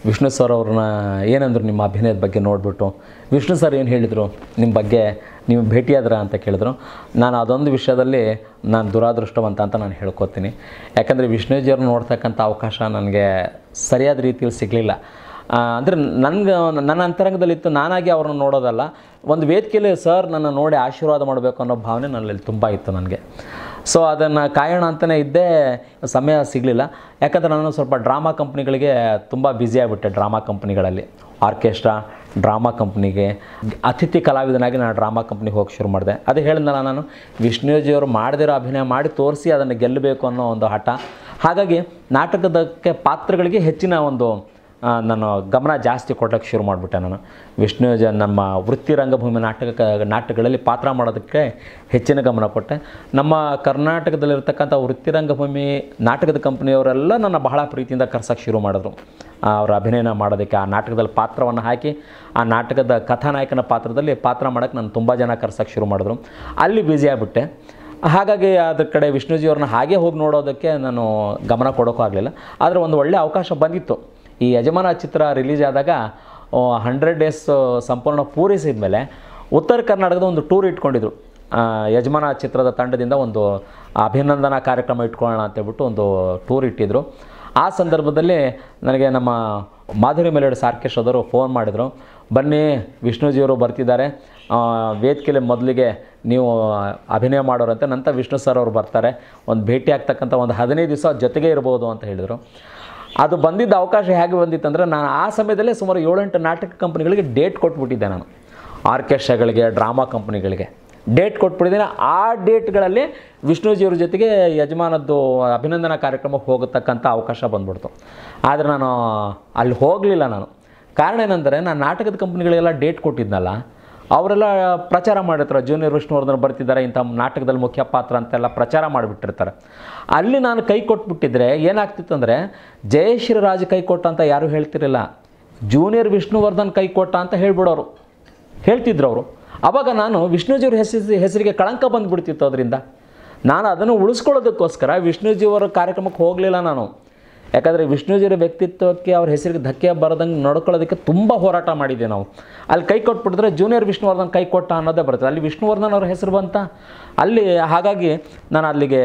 ವಿಷ್ಣು ಸರ್ ಅವ್ರನ್ನ ಏನಂದ್ರು ನಿಮ್ಮ ಅಭಿನಯದ ಬಗ್ಗೆ ನೋಡಿಬಿಟ್ಟು ವಿಷ್ಣು ಸರ್ ಏನು ಹೇಳಿದರು ನಿಮ್ಮ ಬಗ್ಗೆ ನೀವು ಭೇಟಿಯಾದ್ರ ಅಂತ ಕೇಳಿದ್ರು ನಾನು ಅದೊಂದು ವಿಷಯದಲ್ಲಿ ನಾನು ದುರಾದೃಷ್ಟವಂತ ಅಂತ ನಾನು ಹೇಳ್ಕೊತೀನಿ ಯಾಕಂದರೆ ವಿಷ್ಣುಜಿಯವ್ರನ್ನ ನೋಡ್ತಕ್ಕಂಥ ಅವಕಾಶ ನನಗೆ ಸರಿಯಾದ ರೀತಿಯಲ್ಲಿ ಸಿಗಲಿಲ್ಲ ಅಂದರೆ ನನಗೆ ನನ್ನ ಅಂತರಂಗದಲ್ಲಿತ್ತು ನಾನಾಗಿ ಅವ್ರನ್ನ ನೋಡೋದಲ್ಲ ಒಂದು ವೇದಿಕೆಯಲ್ಲಿ ಸರ್ ನನ್ನ ನೋಡಿ ಆಶೀರ್ವಾದ ಮಾಡಬೇಕು ಅನ್ನೋ ಭಾವನೆ ನನ್ನಲ್ಲಿ ತುಂಬ ಇತ್ತು ನನಗೆ ಸೊ ಅದನ್ನು ಕಾಯೋಣ ಅಂತಲೇ ಇದ್ದೇ ಸಮಯ ಸಿಗಲಿಲ್ಲ ಯಾಕಂದರೆ ನಾನು ಸ್ವಲ್ಪ ಡ್ರಾಮಾ ಕಂಪ್ನಿಗಳಿಗೆ ತುಂಬ ಬ್ಯುಸಿ ಆಗಿಬಿಟ್ಟೆ ಡ್ರಾಮಾ ಕಂಪ್ನಿಗಳಲ್ಲಿ ಆರ್ಕೆಸ್ಟ್ರಾ ಡ್ರಾಮಾ ಕಂಪ್ನಿಗೆ ಅತಿಥಿ ಕಲಾವಿದನಾಗಿ ನಾನು ಡ್ರಾಮಾ ಕಂಪ್ನಿಗೆ ಹೋಗಿ ಶುರು ಮಾಡಿದೆ ಅದು ಹೇಳಿದ್ನಲ್ಲ ನಾನು ವಿಷ್ಣುಜಿಯವರು ಮಾಡದಿರೋ ಅಭಿನಯ ಮಾಡಿ ತೋರಿಸಿ ಅದನ್ನು ಗೆಲ್ಲಬೇಕು ಅನ್ನೋ ಒಂದು ಹಠ ಹಾಗಾಗಿ ನಾಟಕದಕ್ಕೆ ಪಾತ್ರಗಳಿಗೆ ಹೆಚ್ಚಿನ ಒಂದು ಆ, ನಾನು ಗಮನ ಜಾಸ್ತಿ ಕೊಡೋಕ್ಕೆ ಶುರು ಮಾಡಿಬಿಟ್ಟೆ ನಾನು ವಿಷ್ಣು ಜ ನಮ್ಮ ವೃತ್ತಿ ರಂಗಭೂಮಿ ನಾಟಕ ನಾಟಕಗಳಲ್ಲಿ ಪಾತ್ರ ಮಾಡೋದಕ್ಕೆ ಹೆಚ್ಚಿನ ಗಮನ ಕೊಟ್ಟೆ ನಮ್ಮ ಕರ್ನಾಟಕದಲ್ಲಿರ್ತಕ್ಕಂಥ ವೃತ್ತಿ ರಂಗಭೂಮಿ ನಾಟಕದ ಕಂಪ್ನಿಯವರೆಲ್ಲ ನನ್ನ ಬಹಳ ಪ್ರೀತಿಯಿಂದ ಕರ್ಸೋಕ್ಕೆ ಶುರು ಮಾಡಿದ್ರು ಆ, ಅವರ ಅಭಿನಯನ ಮಾಡೋದಕ್ಕೆ ಆ ನಾಟಕದಲ್ಲಿ ಪಾತ್ರವನ್ನು ಹಾಕಿ ಆ ನಾಟಕದ ಕಥಾನಾಯಕನ ಪಾತ್ರದಲ್ಲಿ ಪಾತ್ರ ಮಾಡೋಕ್ಕೆ ನಾನು ತುಂಬ ಜನ ಕರ್ಸೋಕ್ಕೆ ಶುರು ಮಾಡಿದ್ರು ಅಲ್ಲಿ ಬ್ಯುಸಿ ಆಗಿಬಿಟ್ಟೆ ಹಾಗಾಗಿ ಅದ್ರ ಕಡೆ ವಿಷ್ಣುಜಿಯವ್ರನ್ನ ಹಾಗೆ ಹೋಗಿ ನೋಡೋದಕ್ಕೆ ನಾನು ಗಮನ ಕೊಡೋಕ್ಕೂ ಆಗಲಿಲ್ಲ ಆದರೆ ಒಂದು ಒಳ್ಳೆಯ ಅವಕಾಶ ಬಂದಿತ್ತು ಈ ಯಜಮಾನ ಚಿತ್ರ ರಿಲೀಸ್ ಆದಾಗ ಹಂಡ್ರೆಡ್ ಡೇಸ್ ಸಂಪೂರ್ಣ ಪೂರೈಸಿದ ಮೇಲೆ ಉತ್ತರ ಕರ್ನಾಟಕದ ಒಂದು ಟೂರ್ ಇಟ್ಕೊಂಡಿದ್ರು ಆ, ಯಜಮಾನ ಚಿತ್ರದ ತಂಡದಿಂದ ಒಂದು ಅಭಿನಂದನಾ ಕಾರ್ಯಕ್ರಮ ಇಟ್ಕೊಳ್ಳೋಣ ಅಂತೇಳ್ಬಿಟ್ಟು ಒಂದು ಟೂರ್ ಇಟ್ಟಿದ್ರು ಆ ಸಂದರ್ಭದಲ್ಲಿ ನನಗೆ ನಮ್ಮ ಮಾಧುರಿ ಮೆಲೋಡಿ ಸಾರ್ಕೇಶ್ ಫೋನ್ ಮಾಡಿದರು ಬನ್ನಿ ವಿಷ್ಣುಜಿಯವರು ಬರ್ತಿದ್ದಾರೆ ಆ, ವೇದಿಕೆಯಲ್ಲಿ ಮೊದಲಿಗೆ ನೀವು ಅಭಿನಯ ಮಾಡೋರಂತೆ ನಂತರ ವಿಷ್ಣು ಸರ್ ಅವರು ಬರ್ತಾರೆ ಒಂದು ಭೇಟಿ ಆಗ್ತಕ್ಕಂಥ ಒಂದು ಹದಿನೈದು ದಿವಸ ಜೊತೆಗೆ ಇರ್ಬೋದು ಅಂತ ಹೇಳಿದರು ಅದು ಬಂದಿದ್ದ ಅವಕಾಶ ಹೇಗೆ ಬಂದಿತ್ತಂದರೆ ನಾನು ಆ ಸಮಯದಲ್ಲೇ ಸುಮಾರು ಏಳೆಂಟು ನಾಟಕ ಕಂಪ್ನಿಗಳಿಗೆ ಡೇಟ್ ಕೊಟ್ಬಿಟ್ಟಿದ್ದೆ ನಾನು ಆರ್ಕೆಸ್ಟ್ರಾಗಳಿಗೆ ಡ್ರಾಮಾ ಕಂಪ್ನಿಗಳಿಗೆ ಡೇಟ್ ಕೊಟ್ಬಿಟ್ಟಿದ್ದೀನಿ ಆ ಡೇಟ್ಗಳಲ್ಲಿ ವಿಷ್ಣುಜಿಯವ್ರ ಜೊತೆಗೆ ಯಜಮಾನದ್ದು ಅಭಿನಂದನಾ ಕಾರ್ಯಕ್ರಮಕ್ಕೆ ಹೋಗತಕ್ಕಂಥ ಅವಕಾಶ ಬಂದ್ಬಿಡ್ತು ಆದರೆ ನಾನು ಅಲ್ಲಿ ಹೋಗಲಿಲ್ಲ ನಾನು ಕಾರಣ ಏನಂದರೆ ನಾನು ನಾಟಕದ ಕಂಪ್ನಿಗಳಿಗೆಲ್ಲ ಡೇಟ್ ಕೊಟ್ಟಿದ್ನಲ್ಲ ಅವರೆಲ್ಲ ಪ್ರಚಾರ ಮಾಡಿರ್ತಾರೆ ಜೂನಿಯರ್ ವಿಷ್ಣುವರ್ಧನ್ ಬರ್ತಿದ್ದಾರೆ ಇಂಥ ನಾಟಕದಲ್ಲಿ ಮುಖ್ಯ ಪಾತ್ರ ಅಂತೆಲ್ಲ ಪ್ರಚಾರ ಮಾಡಿಬಿಟ್ಟಿರ್ತಾರೆ ಅಲ್ಲಿ ನಾನು ಕೈ ಕೊಟ್ಬಿಟ್ಟಿದ್ರೆ ಏನಾಗ್ತಿತ್ತು ಅಂದರೆ ಜಯಶ್ರೀ ರಾಜ್ ಕೈ ಕೊಟ್ಟ ಅಂತ ಯಾರೂ ಹೇಳ್ತಿರಲಿಲ್ಲ ಜೂನಿಯರ್ ವಿಷ್ಣುವರ್ಧನ್ ಕೈ ಕೊಟ್ಟ ಅಂತ ಹೇಳ್ಬಿಡೋರು ಹೇಳ್ತಿದ್ರು ಅವರು ಆವಾಗ ನಾನು ವಿಷ್ಣುಜಿಯವ್ರ ಹೆಸರು ಹೆಸರಿಗೆ ಕಳಂಕ ಬಂದುಬಿಡ್ತಿತ್ತು ಅದರಿಂದ ನಾನು ಅದನ್ನು ಉಳಿಸ್ಕೊಳ್ಳೋದಕ್ಕೋಸ್ಕರ ವಿಷ್ಣುಜಿಯವರ ಕಾರ್ಯಕ್ರಮಕ್ಕೆ ಹೋಗಲಿಲ್ಲ ನಾನು ಯಾಕಂದರೆ ವಿಷ್ಣುಜಿಯವರ ವ್ಯಕ್ತಿತ್ವಕ್ಕೆ ಅವ್ರ ಹೆಸರಿಗೆ ಧಕ್ಕೆ ಬರದಂಗೆ ನಡ್ಕೊಳ್ಳೋದಕ್ಕೆ ತುಂಬ ಹೋರಾಟ ಮಾಡಿದ್ದೆ ನಾವು ಅಲ್ಲಿ ಕೈ ಕೊಟ್ಬಿಟ್ಟಿದ್ರೆ ಜೂನಿಯರ್ ವಿಷ್ಣುವರ್ಧನ್ ಕೈ ಕೊಟ್ಟ ಅನ್ನೋದೇ ಬರ್ತದೆ ಅಲ್ಲಿ ವಿಷ್ಣುವರ್ಧನ್ ಅವ್ರ ಹೆಸರು ಬಂತ ಅಲ್ಲಿ ಹಾಗಾಗಿ ನಾನು ಅಲ್ಲಿಗೆ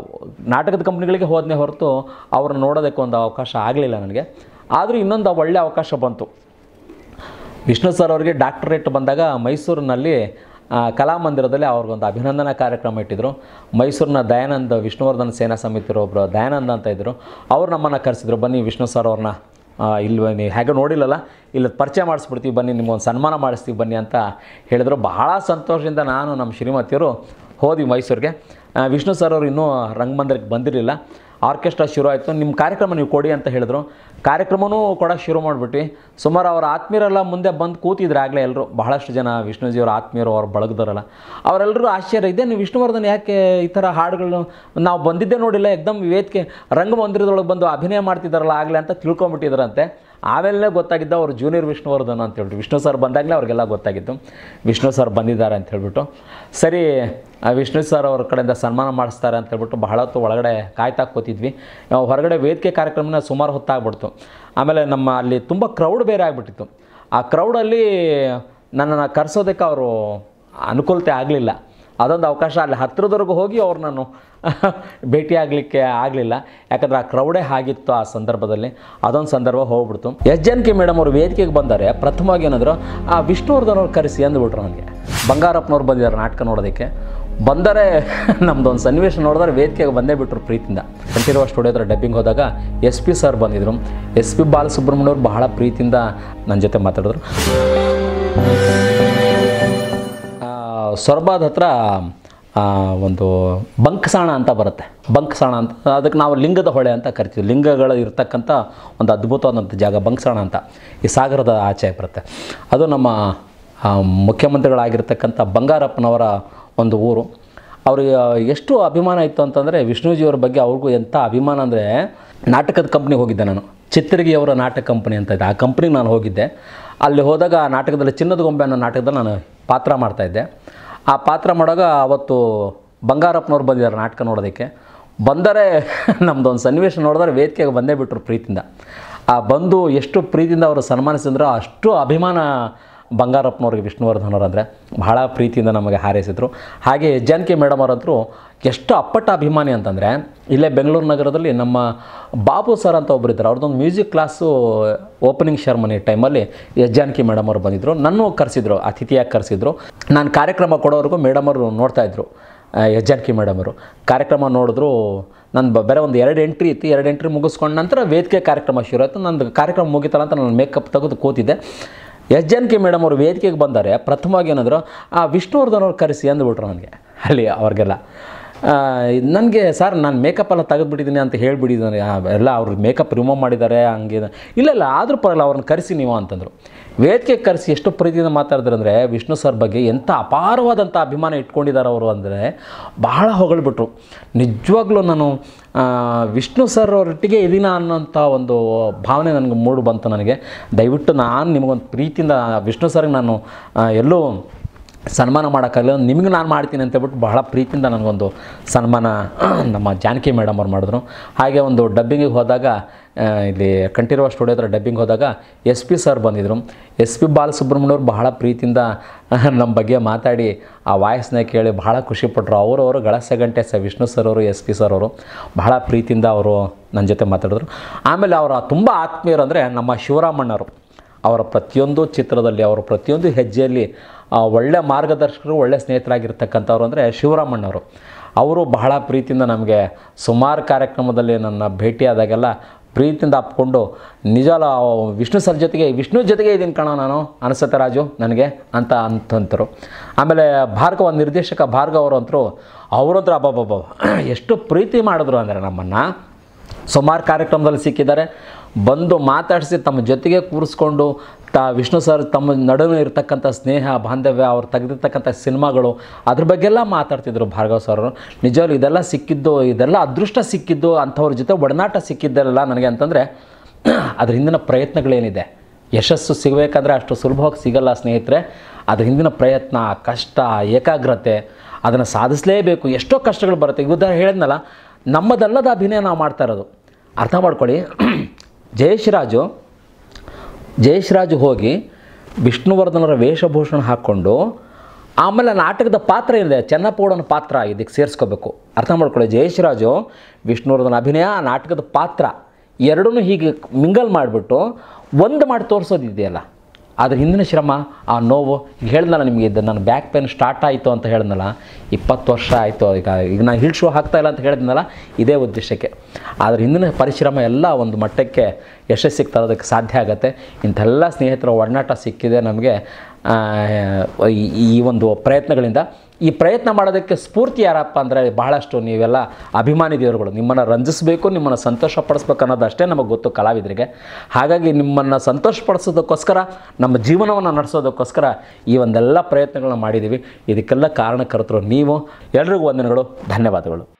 ನಾಟಕದ ಕಂಪ್ನಿಗಳಿಗೆ ಹೋದನೇ ಹೊರತು ಅವ್ರನ್ನ ನೋಡೋದಕ್ಕೆ ಒಂದು ಅವಕಾಶ ಆಗಲಿಲ್ಲ ನನಗೆ ಆದರೂ ಇನ್ನೊಂದು ಒಳ್ಳೆಯ ಅವಕಾಶ ಬಂತು ವಿಷ್ಣು ಸರ್ ಅವರಿಗೆ ಡಾಕ್ಟರೇಟ್ ಬಂದಾಗ ಮೈಸೂರಿನಲ್ಲಿ ಆ, ಕಲಾಮಂದಿರದಲ್ಲಿ ಅವ್ರಿಗೊಂದು ಅಭಿನಂದನಾ ಕಾರ್ಯಕ್ರಮ ಇಟ್ಟಿದ್ರು ಮೈಸೂರಿನ ದಯಾನಂದ್ ವಿಷ್ಣುವರ್ಧನ್ ಸೇನಾ ಸಮಿತಿರೋ ಒಬ್ಬರು ದಯಾನಂದ್ ಅಂತ ಇದ್ದರು ಅವ್ರು ನಮ್ಮನ್ನು ಕರೆಸಿದ್ರು ಬನ್ನಿ ವಿಷ್ಣು ಸರ್ ಅವ್ರನ್ನ ಆ, ಇಲ್ಲಿ ಬನ್ನಿ ಹೇಗೆ ನೋಡಿಲ್ಲಲ್ಲ ಇಲ್ಲಿ ಪರಿಚಯ ಮಾಡಿಸ್ಬಿಡ್ತೀವಿ ಬನ್ನಿ ನಿಮ್ಗೊಂದು ಸನ್ಮಾನ ಮಾಡಿಸ್ತೀವಿ ಬನ್ನಿ ಅಂತ ಹೇಳಿದ್ರು ಬಹಳ ಸಂತೋಷದಿಂದ ನಾನು ನಮ್ಮ ಶ್ರೀಮತಿಯರು ಹೋದ್ವಿ ಮೈಸೂರಿಗೆ ಆ, ವಿಷ್ಣು ಸರ್ ಅವರು ಇನ್ನೂ ರಂಗಮಂದಿರಕ್ಕೆ ಬಂದಿರಲಿಲ್ಲ ಆರ್ಕೆಸ್ಟ್ರಾ ಶುರು ಆಯಿತು ನಿಮ್ಮ ಕಾರ್ಯಕ್ರಮ ನೀವು ಕೊಡಿ ಅಂತ ಹೇಳಿದ್ರು ಕಾರ್ಯಕ್ರಮನೂ ಕೊಡೋಕ್ಕೆ ಶುರು ಮಾಡಿಬಿಟ್ವಿ ಸುಮಾರು ಅವ್ರ ಆತ್ಮೀಯರೆಲ್ಲ ಮುಂದೆ ಬಂದು ಕೂತಿದ್ರು ಆಗಲೇ ಎಲ್ಲರೂ ಬಹಳಷ್ಟು ಜನ ವಿಷ್ಣುಜಿಯವ್ರ ಆತ್ಮೀಯರು ಅವ್ರು ಬಳಗದವರಲ್ಲ ಅವರೆಲ್ಲರೂ ಆಶ್ಚರ್ಯ ಇದೆ ನೀವು ವಿಷ್ಣುವರ್ಧನ್ ಯಾಕೆ ಈ ಥರ ಹಾಡುಗಳು ನಾವು ಬಂದಿದ್ದೇ ನೋಡಿಲ್ಲ ಎಕ್ದಮ್ ವೇದಿಕೆ ರಂಗಮಂದಿರದೊಳಗೆ ಬಂದು ಅಭಿನಯ ಮಾಡ್ತಿದ್ದಾರಲ್ಲ ಆಗಲೇ ಅಂತ ತಿಳ್ಕೊಂಬಿಟ್ಟಿದ್ರಂತೆ ಆಮೇಲೆ ಗೊತ್ತಾಗಿದ್ದು ಅವರು ಜೂನಿಯರ್ ವಿಷ್ಣುವರ್ಧನ್ ಅಂತ ಹೇಳ್ಬಿಟ್ಟು ವಿಷ್ಣು ಸರ್ ಬಂದಾಗಲೇ ಅವ್ರಿಗೆಲ್ಲ ಗೊತ್ತಾಗಿತ್ತು ವಿಷ್ಣು ಸರ್ ಬಂದಿದ್ದಾರೆ ಅಂತ ಹೇಳ್ಬಿಟ್ಟು ಸರಿ ಆ ವಿಷ್ಣು ಸರ್ ಅವ್ರ ಕಡೆಯಿಂದ ಸನ್ಮಾನ ಮಾಡಿಸ್ತಾರೆ ಅಂತ ಹೇಳ್ಬಿಟ್ಟು ಬಹಳ ಹೊತ್ತು ಒಳಗಡೆ ಕಾಯ್ತಾ ಕೂತಿದ್ವಿ ಆ, ಹೊರಗಡೆ ವೇದಿಕೆ ಕಾರ್ಯಕ್ರಮನ ಸುಮಾರು ಹೊತ್ತಾಗ್ಬಿಡ್ತು ಆಮೇಲೆ ನಮ್ಮ ಅಲ್ಲಿ ತುಂಬ ಕ್ರೌಡ್ ಬೇರೆ ಆಗಿಬಿಟ್ಟಿತ್ತು ಆ ಕ್ರೌಡಲ್ಲಿ ನನ್ನನ್ನು ಕರೆಸೋದಕ್ಕೆ ಅವರು ಅನುಕೂಲತೆ ಆಗಲಿಲ್ಲ ಅದೊಂದು ಅವಕಾಶ ಅಲ್ಲಿ ಹತ್ತಿರದವರೆಗೂ ಹೋಗಿ ಅವ್ರು ನಾನು ಭೇಟಿ ಆಗಲಿಕ್ಕೆ ಆಗಲಿಲ್ಲ ಯಾಕಂದರೆ ಆ ಕ್ರೌಡೇ ಆಗಿತ್ತು ಆ ಸಂದರ್ಭದಲ್ಲಿ ಅದೊಂದು ಸಂದರ್ಭ ಹೋಗ್ಬಿಡ್ತು ಎಸ್ ಜಾನಕಿ ಮೇಡಮ್ ಅವರು ವೇದಿಕೆಗೆ ಬಂದರೆ ಪ್ರಥಮವಾಗಿ ಏನಂದ್ರು ಆ ವಿಷ್ಣುವರ್ಧನ್ ಅವ್ರು ಕರೆಸಿ ಅಂದ್ಬಿಟ್ರು ನನಗೆ ಬಂಗಾರಪ್ಪನವ್ರು ಬಂದಿದ್ದಾರೆ ನಾಟಕ ನೋಡೋದಕ್ಕೆ ಬಂದರೆ ನಮ್ಮದೊಂದು ಸನ್ನಿವೇಶ ನೋಡಿದ್ರೆ ವೇದಿಕೆಗೆ ಬಂದೇ ಬಿಟ್ಟರು ಪ್ರೀತಿಯಿಂದ ಕಂಠೀರವ ಸ್ಟುಡಿಯೋ ಹತ್ರ ಡಬ್ಬಿಂಗ್ ಹೋದಾಗ ಎಸ್ ಪಿ ಸರ್ ಬಂದಿದ್ರು ಎಸ್ ಪಿ ಬಾಲಸುಬ್ರಹ್ಮಣ್ಯವ್ರು ಬಹಳ ಪ್ರೀತಿಯಿಂದ ನನ್ನ ಜೊತೆ ಮಾತಾಡಿದ್ರು ಆ, ಸೊರಬಾದ್ ಹತ್ರ ಆ, ಒಂದು ಬಂಕಸಾಣ ಅಂತ ಬರುತ್ತೆ ಬಂಕಸಾಣ ಅಂತ ಅದಕ್ಕೆ ನಾವು ಲಿಂಗದ ಹೊಳೆ ಅಂತ ಕರಿತೀವಿ ಲಿಂಗಗಳು ಇರ್ತಕ್ಕಂಥ ಒಂದು ಅದ್ಭುತವಾದಂಥ ಜಾಗ ಬಂಕಸಾಣ ಅಂತ ಈ ಸಾಗರದ ಆಚೆ ಬರುತ್ತೆ ಅದು ನಮ್ಮ ಆ, ಮುಖ್ಯಮಂತ್ರಿಗಳಾಗಿರ್ತಕ್ಕಂಥ ಬಂಗಾರಪ್ಪನವರ ಒಂದು ಊರು ಅವ್ರಿಗೆ ಎಷ್ಟು ಅಭಿಮಾನ ಇತ್ತು ಅಂತಂದರೆ ವಿಷ್ಣುಜಿಯವ್ರ ಬಗ್ಗೆ ಅವ್ರಿಗೂ ಎಂಥ ಅಭಿಮಾನ ಅಂದರೆ ನಾಟಕದ ಕಂಪ್ನಿಗೆ ಹೋಗಿದ್ದೆ ನಾನು ಚಿತ್ರಗಿ ಅವರ ನಾಟಕ ಕಂಪ್ನಿ ಅಂತ ಇದೆ ಆ ಕಂಪ್ನಿಗೆ ನಾನು ಹೋಗಿದ್ದೆ ಅಲ್ಲಿ ಹೋದಾಗ ಆ ನಾಟಕದಲ್ಲಿ ಚಿನ್ನದ ಗೊಂಬೆ ಅನ್ನೋ ನಾಟಕದಲ್ಲಿ ನಾನು ಪಾತ್ರ ಮಾಡ್ತಾಯಿದ್ದೆ ಆ ಪಾತ್ರ ಮಾಡುವಾಗ ಅವತ್ತು ಬಂಗಾರಪ್ಪನವ್ರು ಬಂದಿದ್ದಾರೆ ನಾಟಕ ನೋಡೋದಕ್ಕೆ ಬಂದರೆ ನಮ್ಮದೊಂದು ಸನ್ನಿವೇಶ ನೋಡಿದ್ರೆ ವೇದಿಕೆಗೆ ಬಂದೇ ಬಿಟ್ಟರು ಪ್ರೀತಿಯಿಂದ ಆ ಬಂದು ಎಷ್ಟು ಪ್ರೀತಿಯಿಂದ ಅವರು ಸನ್ಮಾನಿಸಿದ್ರು ಅಷ್ಟು ಅಭಿಮಾನ ಬಂಗಾರಪ್ಪನವ್ರಿಗೆ ವಿಷ್ಣುವರ್ಧನ್ ಅವರು ಅಂದರೆ ಬಹಳ ಪ್ರೀತಿಯಿಂದ ನಮಗೆ ಹಾರೈಸಿದರು ಹಾಗೆ ಜಾನಕಿ ಮೇಡಮ್ ಅವರಂತರೂ ಎಷ್ಟು ಅಪ್ಪಟ್ಟ ಅಭಿಮಾನಿ ಅಂತಂದರೆ ಇಲ್ಲೇ ಬೆಂಗಳೂರು ನಗರದಲ್ಲಿ ನಮ್ಮ ಬಾಬು ಸರ್ ಅಂತ ಒಬ್ಬರು ಇದ್ದಾರೆ ಅವ್ರದ್ದೊಂದು ಮ್ಯೂಸಿಕ್ ಕ್ಲಾಸು ಓಪನಿಂಗ್ ಶರ್ಮನಿ ಟೈಮಲ್ಲಿ ಎಸ್ ಜಾನಕಿ ಮೇಡಮ್ ಅವರು ಬಂದಿದ್ದರು ನನ್ನೂ ಕರೆಸಿದ್ರು ಅತಿಥಿಯಾಗಿ ಕರೆಸಿದ್ರು ನಾನು ಕಾರ್ಯಕ್ರಮ ಕೊಡೋವರೆಗೂ ಮೇಡಮ್ ಅವರು ನೋಡ್ತಾಯಿದ್ರು ಎಸ್ ಜಾನಕಿ ಮೇಡಮ್ ಅವರು ಕಾರ್ಯಕ್ರಮ ನೋಡಿದ್ರು ನಾನು ಬ ಬೇರೆ ಒಂದು ಎರಡು ಎಂಟ್ರಿ ಇತ್ತು ಎರಡು ಎಂಟ್ರಿ ಮುಗಿಸ್ಕೊಂಡ ನಂತರ ವೇದಿಕೆ ಕಾರ್ಯಕ್ರಮ ಶುರು ಆಯಿತು ನಂದು ಕಾರ್ಯಕ್ರಮ ಮುಗಿತಲ್ಲ ಅಂತ ನಾನು ಮೇಕಪ್ ತೆಗೆದು ಕೂತಿದ್ದೆ ಎಸ್ ಜಾನಕಿ ಮೇಡಮ್ ಅವರು ವೇದಿಕೆಗೆ ಬಂದರೆ ಪ್ರಥಮವಾಗಿ ಏನಾದರೂ ಆ ವಿಷ್ಣುವರ್ಧನ್ ಅವ್ರು ಕರೆಸಿ ಅಂದ್ಬಿಟ್ರು ನನಗೆ ಅಲ್ಲಿ ಅವ್ರಿಗೆಲ್ಲ ನನಗೆ ಸರ್ ನಾನು ಮೇಕಪ್ ಎಲ್ಲ ತೆಗೆದುಬಿಟ್ಟಿದ್ದೀನಿ ಅಂತ ಹೇಳಿಬಿಟ್ಟಿದ್ದಾನೆ ಎಲ್ಲ ಅವ್ರು ಮೇಕಪ್ ರಿಮೂವ್ ಮಾಡಿದ್ದಾರೆ ಹಂಗೆ ಇಲ್ಲ ಇಲ್ಲ ಆದರೂ ಪರವಾಗಿಲ್ಲ ಅವ್ರನ್ನ ಕರೆಸಿ ನೀವು ಅಂತಂದರು ವೇದಿಕೆ ಕರೆಸಿ ಎಷ್ಟು ಪ್ರೀತಿಯಿಂದ ಮಾತಾಡಿದ್ರು ಅಂದರೆ ವಿಷ್ಣು ಸರ್ ಬಗ್ಗೆ ಎಂಥ ಅಪಾರವಾದಂಥ ಅಭಿಮಾನ ಇಟ್ಕೊಂಡಿದ್ದಾರೆ ಅವರು ಅಂದರೆ ಬಹಳ ಹೊಗಳ್ಬಿಟ್ರು ನಿಜವಾಗ್ಲೂ ನಾನು ಆ, ವಿಷ್ಣು ಸರ್ ಅವರೊಟ್ಟಿಗೆ ಇದೀನ ಅನ್ನೋಂಥ ಒಂದು ಭಾವನೆ ನನಗೆ ಮೂಡು ಬಂತು ನನಗೆ ದಯವಿಟ್ಟು ನಾನು ನಿಮಗೊಂದು ಪ್ರೀತಿಯಿಂದ ವಿಷ್ಣು ಸರ್ಗೆ ನಾನು ಆ, ಎಲ್ಲೂ ಸನ್ಮಾನ ಮಾಡೋಕ್ಕಾಗಲ್ಲ ನಿಮಗೆ ನಾನು ಮಾಡ್ತೀನಿ ಅಂತ ಹೇಳ್ಬಿಟ್ಟು ಬಹಳ ಪ್ರೀತಿಯಿಂದ ನನಗೊಂದು ಸನ್ಮಾನ ನಮ್ಮ ಜಾನಕಿ ಮೇಡಮ್ ಅವ್ರು ಮಾಡಿದ್ರು ಹಾಗೆ ಒಂದು ಡಬ್ಬಿಂಗಿಗೆ ಹೋದಾಗ ಆ, ಇಲ್ಲಿ ಕಂಠೀರವ ಸ್ಟುಡಿಯೋ ಹತ್ರ ಡಬ್ಬಿಂಗ್ ಹೋದಾಗ ಎಸ್ ಪಿ ಸರ್ ಬಂದಿದ್ದರು ಎಸ್ ಪಿ ಬಾಲಸುಬ್ರಹ್ಮಣ್ಯವ್ರು ಬಹಳ ಪ್ರೀತಿಯಿಂದ ನಮ್ಮ ಬಗ್ಗೆ ಮಾತಾಡಿ ಆ ವಾಯ್ಸ್ನ ಕೇಳಿ ಬಹಳ ಖುಷಿಪಟ್ಟರು ಅವರವರು ಗಳಸೆ ಗಂಟೆ ಸ ವಿಷ್ಣು ಸರ್ ಅವರು ಎಸ್ ಪಿ ಸರ್ ಅವರು ಬಹಳ ಪ್ರೀತಿಯಿಂದ ಅವರು ನನ್ನ ಜೊತೆ ಮಾತಾಡಿದ್ರು ಆಮೇಲೆ ಅವರ ತುಂಬ ಆತ್ಮೀಯರು ಅಂದರೆ ನಮ್ಮ ಶಿವರಾಮಣ್ಣವರು ಅವರ ಪ್ರತಿಯೊಂದು ಚಿತ್ರದಲ್ಲಿ ಅವರ ಪ್ರತಿಯೊಂದು ಹೆಜ್ಜೆಯಲ್ಲಿ ಆ, ಒಳ್ಳೆ ಮಾರ್ಗದರ್ಶಕರು ಒಳ್ಳೆ ಸ್ನೇಹಿತರಾಗಿರ್ತಕ್ಕಂಥವ್ರು ಅಂದರೆ ಶಿವರಾಮಣ್ಣವರು ಅವರು ಬಹಳ ಪ್ರೀತಿಯಿಂದ ನಮಗೆ ಸುಮಾರು ಕಾರ್ಯಕ್ರಮದಲ್ಲಿ ನನ್ನ ಭೇಟಿಯಾದಾಗೆಲ್ಲ ಪ್ರೀತಿಯಿಂದ ಅಪ್ಕೊಂಡು ನಿಜವಲ್ಲ ವಿಷ್ಣು ಸರ್ ಜೊತೆಗೆ ವಿಷ್ಣು ಜೊತೆಗೆ ಇದ್ದೀನಿ ಕಣೋ ನಾನು ಅನಿಸುತ್ತೆ ರಾಜು ನನಗೆ ಅಂತ ಅಂತಂತರು ಆಮೇಲೆ ಭಾರ್ಗವ ನಿರ್ದೇಶಕ ಭಾರ್ಗವ ಅವರು ಅಂತರು ಅವರಂತೂ ಅಬ್ಬಬ್ಬಬ್ಬ ಎಷ್ಟು ಪ್ರೀತಿ ಮಾಡಿದ್ರು ಅಂದರೆ ನಮ್ಮನ್ನು ಸುಮಾರು ಕಾರ್ಯಕ್ರಮದಲ್ಲಿ ಸಿಕ್ಕಿದ್ದಾರೆ ಬಂದು ಮಾತಾಡಿಸಿ ತಮ್ಮ ಜೊತೆಗೆ ಕೂರಿಸ್ಕೊಂಡು ತಾ ವಿಷ್ಣು ಸರ್ ತಮ್ಮ ನಡುವೆ ಇರತಕ್ಕಂಥ ಸ್ನೇಹ ಬಾಂಧವ್ಯ ಅವ್ರು ತೆಗೆದಿರ್ತಕ್ಕಂಥ ಸಿನಿಮಾಗಳು ಅದ್ರ ಬಗ್ಗೆಲ್ಲ ಮಾತಾಡ್ತಿದ್ರು ಭಾರ್ಗವ್ ಸರ್ ನಿಜವಾಗ್ಲೂ ಇದೆಲ್ಲ ಸಿಕ್ಕಿದ್ದು ಇದೆಲ್ಲ ಅದೃಷ್ಟ ಸಿಕ್ಕಿದ್ದು ಅಂಥವ್ರ ಜೊತೆ ಒಡನಾಟ ಸಿಕ್ಕಿದ್ದೆಲ್ಲ ನನಗೆ ಅಂತಂದರೆ ಅದ್ರ ಹಿಂದಿನ ಪ್ರಯತ್ನಗಳೇನಿದೆ ಯಶಸ್ಸು ಸಿಗಬೇಕಂದ್ರೆ ಅಷ್ಟು ಸುಲಭವಾಗಿ ಸಿಗಲ್ಲ ಸ್ನೇಹಿತರೆ ಅದ್ರ ಹಿಂದಿನ ಪ್ರಯತ್ನ ಕಷ್ಟ ಏಕಾಗ್ರತೆ ಅದನ್ನು ಸಾಧಿಸಲೇಬೇಕು ಎಷ್ಟೋ ಕಷ್ಟಗಳು ಬರುತ್ತೆ ಈಗ ಉದಾಹರಣೆ ಹೇಳಿದ್ನಲ್ಲ ನಮ್ಮದಲ್ಲದ ಅಭಿನಯ ನಾವು ಮಾಡ್ತಾ ಇರೋದು ಅರ್ಥ ಮಾಡ್ಕೊಳ್ಳಿ ಜಯಶ್ರಾಜು ಜಯಶ್ರಾಜು ಹೋಗಿ ವಿಷ್ಣುವರ್ಧನರ ವೇಷಭೂಷಣ ಹಾಕ್ಕೊಂಡು ಆಮೇಲೆ ನಾಟಕದ ಪಾತ್ರ ಏನಿದೆ ಚೆನ್ನಪ್ಪಗೌಡನ ಪಾತ್ರ ಇದಕ್ಕೆ ಸೇರಿಸ್ಕೋಬೇಕು ಅರ್ಥ ಮಾಡ್ಕೊಳ್ಳಿ ಜಯಶ್ರಾಜು ವಿಷ್ಣುವರ್ಧನ ಅಭಿನಯ ಆ ನಾಟಕದ ಪಾತ್ರ ಎರಡೂ ಹೀಗೆ ಮಿಂಗಲ್ ಮಾಡಿಬಿಟ್ಟು ಒಂದು ಮಾಡಿ ತೋರಿಸೋದಿದೆಯಲ್ಲ ಅದ್ರ ಹಿಂದಿನ ಶ್ರಮ ಆ ನೋವು ಈಗ ಹೇಳ್ದಲ್ಲ ನಿಮಗೆ ಇದು ನನ್ನ ಬ್ಯಾಕ್ ಪೇನ್ ಸ್ಟಾರ್ಟ್ ಆಯಿತು ಅಂತ ಹೇಳ್ದಲ್ಲ ಇಪ್ಪತ್ತು ವರ್ಷ ಆಯಿತು ಈಗ ಈಗ ನಾನು ಹಿಲ್ ಶೋ ಹಾಕ್ತಾ ಇಲ್ಲ ಅಂತ ಹೇಳಿದ್ನಲ್ಲ ಇದೇ ಉದ್ದೇಶಕ್ಕೆ ಅದ್ರ ಹಿಂದಿನ ಪರಿಶ್ರಮ ಎಲ್ಲ ಒಂದು ಮಟ್ಟಕ್ಕೆ ಯಶಸ್ಸಿಗೆ ತರೋದಕ್ಕೆ ಸಾಧ್ಯ ಆಗುತ್ತೆ ಇಂಥೆಲ್ಲ ಸ್ನೇಹಿತರ ಒಡನಾಟ ಸಿಕ್ಕಿದೆ ನಮಗೆ ಆ, ಈ- ಈ ಒಂದು ಪ್ರಯತ್ನಗಳಿಂದ ಈ ಪ್ರಯತ್ನ ಮಾಡೋದಕ್ಕೆ ಸ್ಫೂರ್ತಿ ಯಾರಪ್ಪ ಅಂದರೆ ಬಹಳಷ್ಟು ನೀವೆಲ್ಲ ಅಭಿಮಾನಿ ದೇವರುಗಳು ನಿಮ್ಮನ್ನು ರಂಜಿಸಬೇಕು ನಿಮ್ಮನ್ನು ಸಂತೋಷಪಡಿಸ್ಬೇಕು ಅನ್ನೋದು ಅಷ್ಟೇ ನಮಗೆ ಗೊತ್ತು ಕಲಾವಿದರಿಗೆ ಹಾಗಾಗಿ ನಿಮ್ಮನ್ನು ಸಂತೋಷಪಡಿಸೋದಕ್ಕೋಸ್ಕರ ನಮ್ಮ ಜೀವನವನ್ನು ನಡೆಸೋದಕ್ಕೋಸ್ಕರ ಈ ಒಂದೆಲ್ಲ ಪ್ರಯತ್ನಗಳನ್ನ ಮಾಡಿದ್ದೀವಿ ಇದಕ್ಕೆಲ್ಲ ಕಾರಣಕರ್ತರು ನೀವು ಎಲ್ರಿಗೂ ವಂದನೆಗಳು ಧನ್ಯವಾದಗಳು